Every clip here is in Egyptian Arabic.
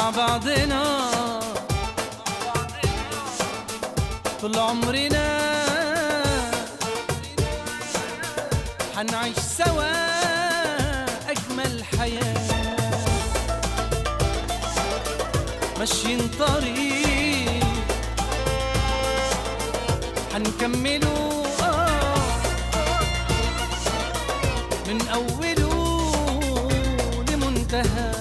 مع بعضنا طول عمرنا حنعيش سوا أجمل حياة ماشيين طريق حنكمله آه من أوله لمنتهى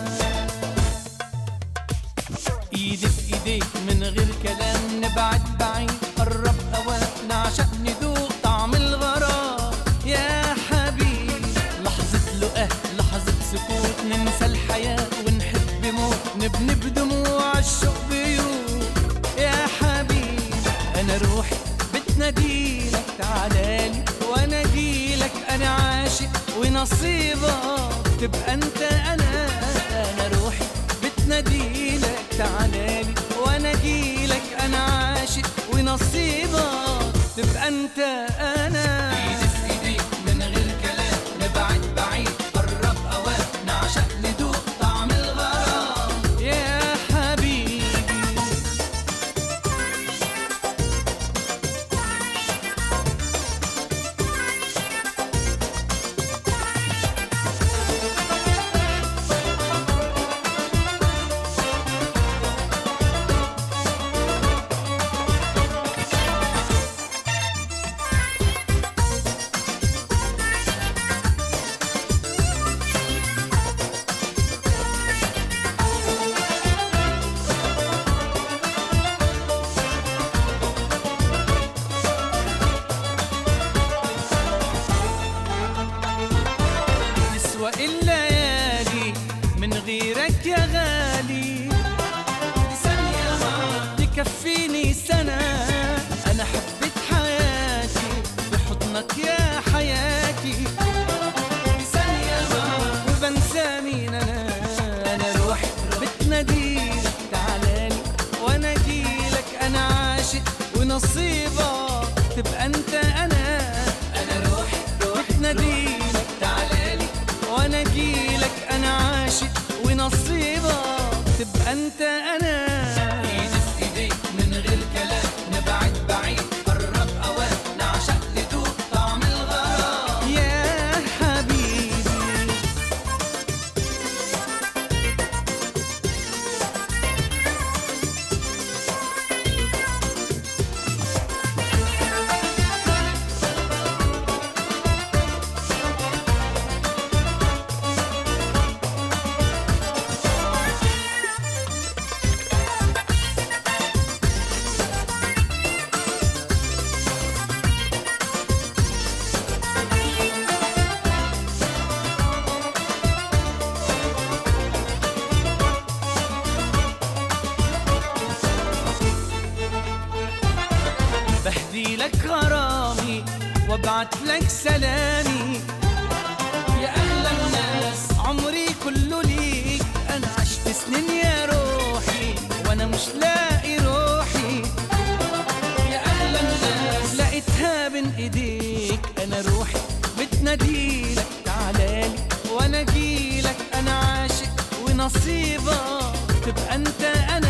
ايدي في ايديك من غير كلام نبعد بعيد قرب اوقات نعشق ندوق طعم الغرام يا حبيبي لحظة لقاه لحظة سكوت ننسى الحياة ونحب موت نبني بدموع الشوق بيوت يا حبيبي انا روحي بتناديلك تعالالي وانا جيلك انا عاشق ونصيبك تبقى انت انا انا روحي بتناديلك تعالالي وانا جيلك انا عاشق ونصيبك تبقى انت انا ايدي في ايديك من غير كلام نبعد بعيد قرب اوقات نعشق ندوق طعم الغرام يا حبيبي تسوى الليالي من غيرك يا غالي ثانية ما تكفيني سنة أنا حبيت حياتي بحضنك يا حياتي ثانية ما وبنسى مين أنا أنا روحي بتناديلك تعالالي وأنا أجيلك أنا عاشق ونصيبك تبقى أنت أنا أنا روحي بتناديلك تعالالي وانا اجيلك انا عاشق ونصيبك تبقى انت انا ايدي في ايديك من غير كلام نبعد بعيد قرب اوقات نعشق ندوق طعم الغرام يا حبيبي بهدي لك غرامي وابعت لك سلامي يا اهلا الناس عمري كله ليك انا عشت سنين يا روحي وانا مش لاقي روحي يا اهلا الناس لقيتها بين ايديك انا روحي بتناديلك تعالالي وانا اجيلك انا عاشق ونصيبك تبقى انت انا